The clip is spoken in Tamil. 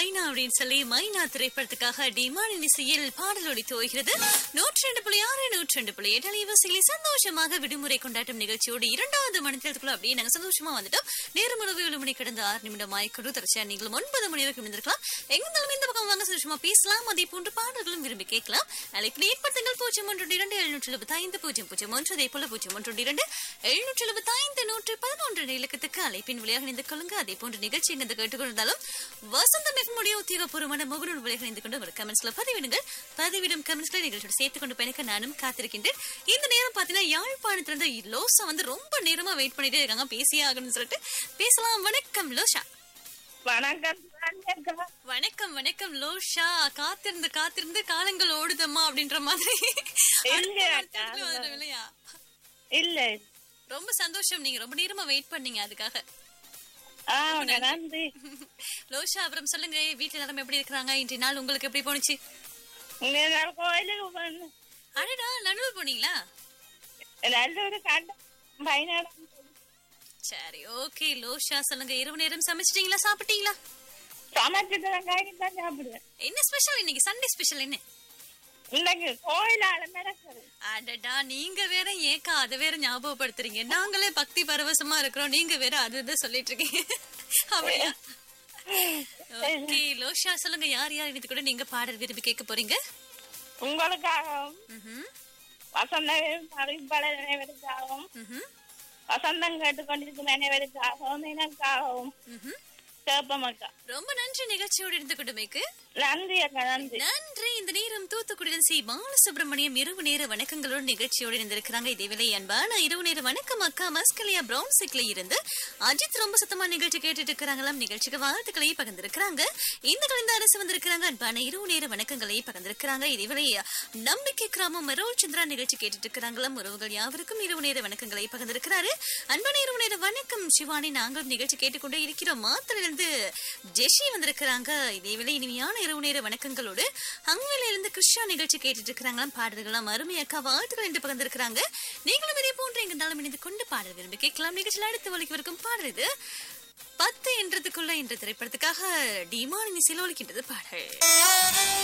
மைனா அப்படின்னு சொல்லி மைனா திரைப்படத்துக்காக டிமானின் இசையில் பாடல் ஒலித்து வருகிறது நூற்றி ரெண்டு புள்ளி ஆறு நூற்றி ரெண்டு புள்ளி எட்டு அலைவரிசையில் சந்தோஷமாக விடுமுறை கொண்டாட்டம் நிகழ்ச்சியோடு இரண்டாவது மணித்திரத்துக்குள்ள அப்படியே நாங்க சந்தோஷமா வந்துட்டோம் நேரம் அளவு ஏழு மணி கடந்த ஆறு நிமிடம் ஆய்க்கொண்டு தரச்சியா நீங்களும் ஒன்பது மணி வரைக்கும் இருந்திருக்கலாம் எங்கிருந்தாலும் இந்த பக்கம் வாங்க சந்தோஷமா பேசலாம் அதே போன்று பாடல்களும் விரும்பி கேட்கலாம் அழைப்பினை ஏற்படுத்துங்கள் பூஜ்ஜியம் ஒன்று இரண்டு எழுநூற்றி எழுபத்தி ஐந்து பூஜ்ஜியம் பூஜ்ஜியம் ஒன்று அதே போல பூஜ்ஜியம் ஒன்று இரண்டு எழுநூற்றி எழுபத்தி ஐந்து நூற்று பதினொன்று இலக்கத்துக்கு அழைப்பின் வழியாக இணைந்து கொள்ளுங்க அதே போன்ற நிகழ்ச்சி எங்க கேட்டுக்கொண்டாலும் வசந்தம் எஃப்எம்முடைய உத்தியோகபூர்வமான முகநூல் வழியாக இணைந்து கொண்டு ஒரு கமெண்ட்ஸ்ல பதிவிடுங்கள் பதிவிடும் கமெண்ட்ஸ்களை நிகழ்ச்சியோட சேர்த்து கொண்டு பயணிக்க நானும் காத்திருக்கின்றேன் இந்த நேரம் பாத்தீங்கன்னா யாழ்ப்பாணத்துல இருந்து லோசா வந்து ரொம்ப நேரமா வெயிட் பண்ணிட்டே இருக்காங்க பேசியே ஆகணும்னு சொல்லிட்டு பேசலாம் வணக்கம் லோஷா வணக்கம் வணக்கம். வணக்கம் வணக்கம் லோஷா காத்திருந்து காத்திருந்து காலங்கள் ஓடுதம்மா அப்படின்ற மாதிரி இல்ல, அடுத்த இடத்துல வந்துடும் இல்லையா இல்ல ரொம்ப சந்தோஷம் நீங்க ரொம்ப நேரமா வெயிட் பண்ணீங்க அதுக்காக ஆமாங்க நன்றி லோஷா அப்புறம் சொல்லுங்க வீட்டுல எல்லாரும் எப்படி இருக்கிறாங்க இன்றைய நாள் உங்களுக்கு எப்படி போனுச்சு இங்க நான் கோயிலுக்கு போனேன் அடடா நடுவில் போனீங்களா நல்லூர் கண்ட பயனாட சரி ஓகே லோஷா சொல்லுங்க இரவு நேரம் சமைச்சிட்டீங்களா சாப்பிட்டீங்களா சமைச்சிட்டு வெங்காயம் தான் சாப்பிடுவேன் என்ன ஸ்பெஷல் இன்னைக்கு சண்டே ஸ்பெஷல் என்ன இன்னைக்கு கோயிலால நடக்குது அடடா நீங்க வேற ஏக்கா அதை வேற ஞாபகப்படுத்துறீங்க நாங்களே பக்தி பரவசமா இருக்கிறோம் நீங்க வேற அது இது சொல்லிட்டு இருக்கீங்க அப்படியா ஓகே லோஷா சொல்லுங்க யார் யார் இன்னைக்கு கூட நீங்க பாடல் விரும்பி கேட்க போறீங்க உங்களுக்காகவும் ம்ஹும், வசந்த அறிவிப்பாளர் அனைவருக்காகவும் ம்ஹும், வசந்தம் கேட்டுக்கொண்டிருக்கும் அனைவருக்காகவும் எனக்காகவும் ம்ஹும். கேப்பம் அக்கா ரொம்ப நன்றி நிகழ்ச்சியோடு இருந்து கொடுமைக்கு நன்றி அக்கா நன்றி நன்றி இந்த நேரம் தூத்துக்குடியின் சி பாலசுப்ரமணியம் இரவு நேர வணக்கங்களோடு நிகழ்ச்சியோடு இருந்திருக்கிறாங்க இதேவேளை அன்பான இரவு நேர வணக்கம் அக்கா மஸ்கலியா பிரவுன் சிக்ல இருந்து அஜித் ரொம்ப சத்தமா நிகழ்ச்சி கேட்டுட்டு இருக்கிறாங்களாம் நிகழ்ச்சிக்கு வாழ்த்துக்களை பகிர்ந்திருக்கிறாங்க இந்த கலந்த அரசு வந்திருக்கிறாங்க அன்பான இரவு நேர வணக்கங்களை பகிர்ந்திருக்கிறாங்க இதேவேளை நம்பிக்கை கிராமம் மரோல் சந்திரா நிகழ்ச்சி கேட்டுட்டு இருக்கிறாங்களாம் உறவுகள் யாவருக்கும் இரவு நேர வணக்கங்களை பகிர்ந்திருக்கிறாரு அன்பான இரவு நேர வணக்கம் சிவானி நாங்களும் நிகழ்ச்சி கேட்டுக்கொண்டே இருக்கிறோம் மாத்திரையிலிருந்து ஜெஷி வந்திருக்கிறாங்க இதேவேளை இனிமையான இரவு நேர வணக்கங்களோடு அங்குவில இருந்து கிருஷ்ணா நிகழ்ச்சி கேட்டுட்டு இருக்கிறாங்களாம் பாடல்களாம் அருமையாக்கா வாழ்த்துக்கள் என்று பகிர்ந்திருக்கிறாங்க நீங்களும் இதே போன்று எங்க இருந்தாலும் இணைந்து கொண்டு பாடல் விரும்பி கேட்கலாம் நிகழ்ச்சியில் அடுத்து வலிக்கு வரைக்கும் பாடல் இது பத்து என்றதுக்குள்ள என்ற திரைப்படத்துக்காக டிமான் இசையில் ஒலிக்கின்றது பாடல்